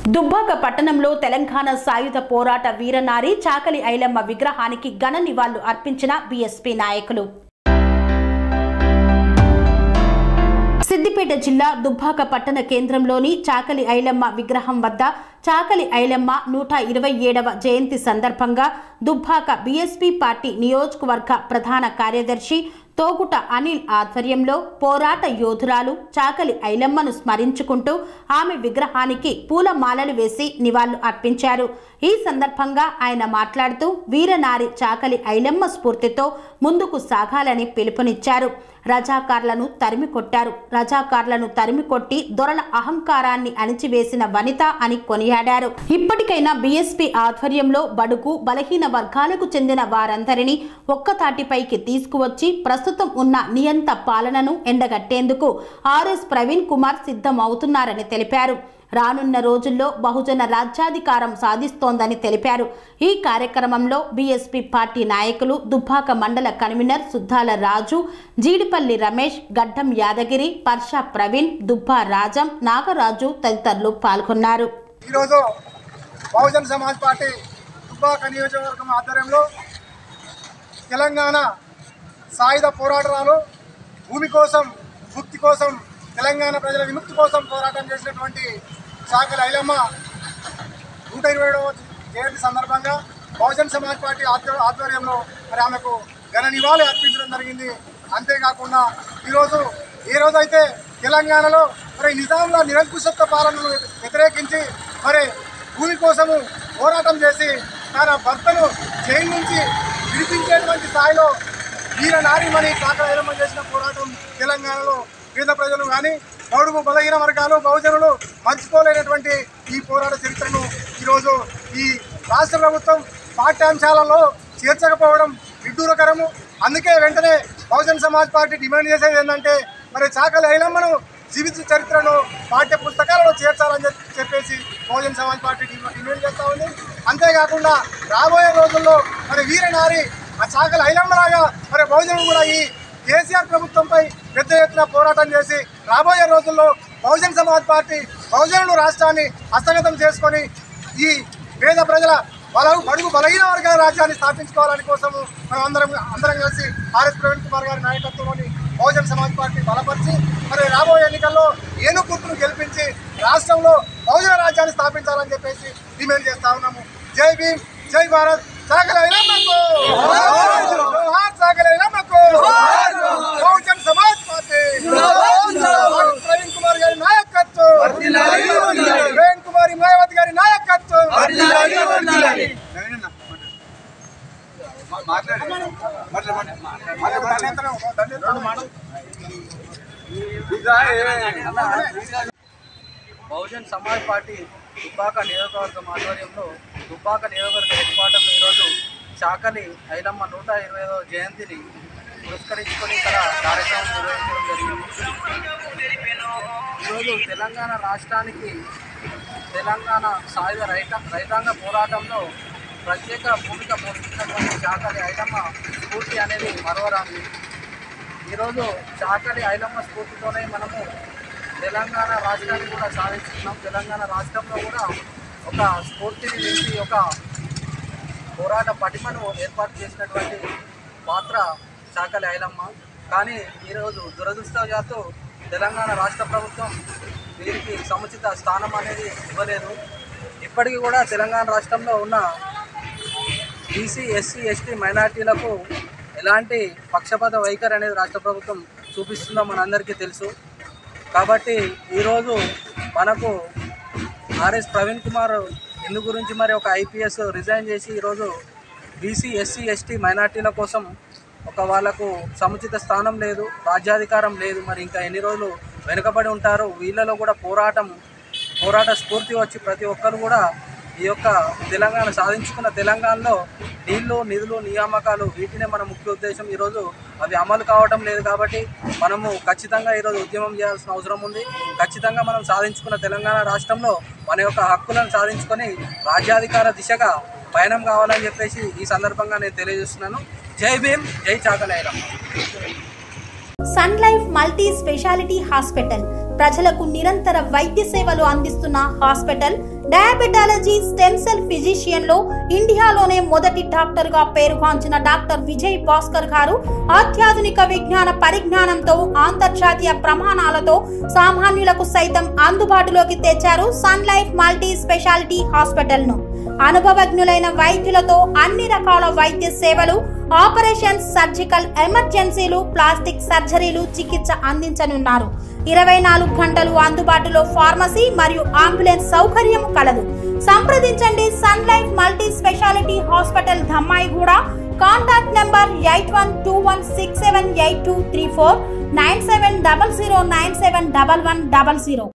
దుబ్బాక పట్టణంలో తెలంగాణ సాయుధ పోరాట వీరనారి చాకలి ఐలమ్మ విగ్రహానికి ఘన నివాళులు అర్పించిన బీఎస్పీ నాయకులు సిద్దిపేట జిల్లా దుబ్బాక పట్టణ కేంద్రంలోని చాకలి ఐలమ్మ విగ్రహం వద్ద చాకలి ఐలమ్మ నూట ఇరవై ఏడవ జయంతి సందర్భంగా దుబ్బాక బీఎస్పీ పార్టీ నియోజకవర్గ ప్రధాన కార్యదర్శి తోగుట అనిల్ ఆధ్వర్యంలో పోరాట యోధురాలు చాకలి ఐలమ్మను స్మరించుకుంటూ ఆమె విగ్రహానికి పూలమాలలు వేసి నివాళులు అర్పించారు ఈ సందర్భంగా ఆయన మాట్లాడుతూ వీరనారి చాకలి ఐలమ్మ స్ఫూర్తితో ముందుకు సాగాలని పిలుపునిచ్చారు రజాకార్లను తరిమి కొట్టారు రజాకార్లను తరిమి కొట్టి దొరల అహంకారాన్ని అణిచివేసిన వనిత అని కొనియాడారు ఇప్పటికైనా బీఎస్పీ ఆధ్వర్యంలో బడుగు బలహీన వర్గాలకు చెందిన వారందరినీ ఒక్కతాటిపైకి తీసుకువచ్చి ప్రస్తుతం ఉన్న నియంత పాలనను ఎండగట్టేందుకు ఆర్ఎస్ ప్రవీణ్ కుమార్ సిద్ధమవుతున్నారని తెలిపారు రానున్న రోజుల్లో బహుజన రాజ్యాధికారం సాధిస్తోందని తెలిపారు ఈ కార్యక్రమంలో బీఎస్పీ పార్టీ నాయకులు దుబ్బాక మండల కన్వీనర్ సుద్దాల రాజు జీడిపల్లి రమేష్ గడ్డం యాదగిరి పర్షా ప్రవీణ్ దుబ్బా రాజం నాగరాజు తదితరులు పాల్గొన్నారు ఈరోజు బహుజన్ సమాజ్ పార్టీ దుబ్బాక నియోజకవర్గం ఆధ్వర్యంలో తెలంగాణ సాయుధ పోరాటాలు భూమి కోసం ముక్తి కోసం తెలంగాణ ప్రజల విముక్తి కోసం పోరాటం చేసినటువంటి శాఖల ఐలమ్మ నూట ఇరవై ఏడవ జయంతి సందర్భంగా బహుజన్ సమాజ్ పార్టీ ఆధ్వ- ఆధ్వర్యంలో మరి ఆమెకు ఘన నివాళి అర్పించడం జరిగింది అంతేకాకుండా ఈరోజు ఏ రోజైతే తెలంగాణలో మరి నిజాంల నిరంకుశత్వ పాలనను వ్యతిరేకించి మరి భూమి కోసము పోరాటం చేసి తన భర్తను జైలు నుంచి విడిపించేటువంటి స్థాయిలో వీర నారీమణి కాకరైలమ్మ చేసిన పోరాటం తెలంగాణలో పేద ప్రజలు కానీ బడుగు బలహీన వర్గాలు బహుజనులు మర్చిపోలేనటువంటి ఈ పోరాట చరిత్రను ఈరోజు ఈ రాష్ట్ర ప్రభుత్వం పాఠ్యాంశాలలో చేర్చకపోవడం విడ్డూరకరము అందుకే వెంటనే బహుజన్ సమాజ్ పార్టీ డిమాండ్ చేసేది ఏంటంటే మరి చాకలి ఐలమ్మను జీవిత చరిత్రను పాఠ్య పుస్తకాలలో చేర్చాలని చెప్పి- చెప్పేసి బహుజన్ సమాజ్ పార్టీ డిమా- డిమాండ్ చేస్తా ఉంది అంతేకాకుండా రాబోయే రోజుల్లో మరి వీరనారి ఆ చాకలి ఐలమ్మలాగా మరి బహుజనులు కూడా ఈ కేసీఆర్ ప్రభుత్వంపై పెద్ద ఎత్తున పోరాటం చేసి రాబోయే రోజుల్లో బహుజన్ సమాజ్ పార్టీ బహుజనులు రాష్ట్రాన్ని హస్తగతం చేసుకొని ఈ పేద ప్రజల బల బడుగు బలహీన వర్గాల రాజ్యాన్ని స్థాపించుకోవాలని కోసము మనం అందరం అందరం కలిసి ఆర్ఎస్ ప్రవీణ్ కుమార్ గారి నాయకత్వంలోని బహుజన్ సమాజ్ పార్టీ బలపరిచి మరి రాబోయే ఎన్నికల్లో ఏను గుర్తును గెలిపించి రాష్ట్రంలో బహుజన రాజ్యాన్ని స్థాపించాలని చెప్పేసి డిమాండ్ చేస్తా ఉన్నాము జై భీమ్ జై భారత్ సాగల ఇలమ్మకు జోహార్ సాగల ఇలమ్మకు బహుజన్ సమాజ్ పార్టీ ఆర్ఎస్ ప్రవీణ్ కుమార్ గారి నాయకత్వం ప్రవీణ్ కుమారి మాయావతి గారి నాయకత్వం బహుజన్ సమాజ్ పార్టీ దుబ్బాక నియోజకవర్గం ఆధ్వర్యంలో దుబ్బాక నియోజకవర్గ హెడ్ క్వార్టర్లో ఈరోజు చాకలి ఐలమ్మ నూట ఇరవై ఐదవ జయంతిని పురస్కరించుకొని ఇక్కడ కార్యక్రమం నిర్వహించడం జరిగింది ఈరోజు తెలంగాణ రాష్ట్రానికి తెలంగాణ సాయుధ రైత రైతాంగ పోరాటంలో ప్రత్యేక భూమిక పోషించినటువంటి చాకలి ఐలమ్మ స్ఫూర్తి అనేది మరవరాంది ఈరోజు చాకలి ఐలమ్మ స్ఫూర్తితోనే మనము తెలంగాణ రాష్ట్రాన్ని కూడా సాధించుకున్నాం తెలంగాణ రాష్ట్రంలో కూడా ఒక స్ఫూర్తిని నింపి ఒక పోరాట పటిమను ఏర్పాటు చేసినటువంటి పాత్ర చాకలి ఐలమ్మ కానీ ఈరోజు దురదృష్టవశాత్తు తెలంగాణ రాష్ట్ర ప్రభుత్వం వీరికి సముచిత స్థానం అనేది ఇవ్వలేదు ఇప్పటికీ కూడా తెలంగాణ రాష్ట్రంలో ఉన్న బీసీ ఎస్సీ ఎస్టీ మైనార్టీలకు ఎలాంటి పక్షపాత వైఖరి అనేది రాష్ట్ర ప్రభుత్వం చూపిస్తుందో మనందరికీ తెలుసు కాబట్టి ఈరోజు మనకు ఆర్ఎస్ ప్రవీణ్ కుమార్ ఎందు గురించి మరి ఒక ఐపీఎస్ రిజైన్ చేసి ఈరోజు బీసీ ఎస్సీ ఎస్టీ మైనార్టీల కోసం ఒక వాళ్ళకు సముచిత స్థానం లేదు రాజ్యాధికారం లేదు మరి ఇంకా ఎన్ని రోజులు వెనుకబడి ఉంటారు వీళ్ళలో కూడా పోరాటం పోరాట స్ఫూర్తి వచ్చి ప్రతి ఒక్కరు కూడా ఈ యొక్క తెలంగాణ సాధించుకున్న తెలంగాణలో నీళ్లు నిధులు నియామకాలు వీటినే మన ముఖ్య ఉద్దేశం ఈరోజు అవి అమలు కావడం లేదు కాబట్టి మనము ఖచ్చితంగా ఈరోజు ఉద్యమం చేయాల్సిన అవసరం ఉంది ఖచ్చితంగా మనం సాధించుకున్న తెలంగాణ రాష్ట్రంలో మన యొక్క హక్కులను సాధించుకొని రాజ్యాధికార దిశగా పయనం కావాలని చెప్పేసి ఈ సందర్భంగా నేను తెలియజేస్తున్నాను జై భీమ్ జై చాకలైరమ్మ sun life multi speciality hospital ప్రజలకు నిరంతర వైద్య సేవలు అందిస్తున్న hospital diabetology stem cell physician లో ఇండియాలోనే మొదటి డాక్టర్ గా పేరుగాంచిన డాక్టర్ విజయ్ భాస్కర్ గారు అత్యాధునిక విజ్ఞాన పరిజ్ఞానంతో అంతర్జాతీయ ప్రమాణాలతో సామాన్యులకు సైతం అందుబాటులోకి తెచ్చారు sun life multi speciality hospital ను అనుభవజ్ఞులైన వైద్యులతో అన్ని రకాల వైద్య సేవలు ఆపరేషన్స్ సర్జికల్ ఎమర్జెన్సీలు ప్లాస్టిక్ సర్జరీలు చికిత్స అందించనున్నారు ఇరవై నాలుగు గంటలు అందుబాటులో ఫార్మసీ మరియు అంబులెన్స్ సౌకర్యం కలదు సంప్రదించండి sun life multi speciality hospital Dhammaiguda contact number eight one two one six seven eight two three four nine seven double zero nine seven double one double zero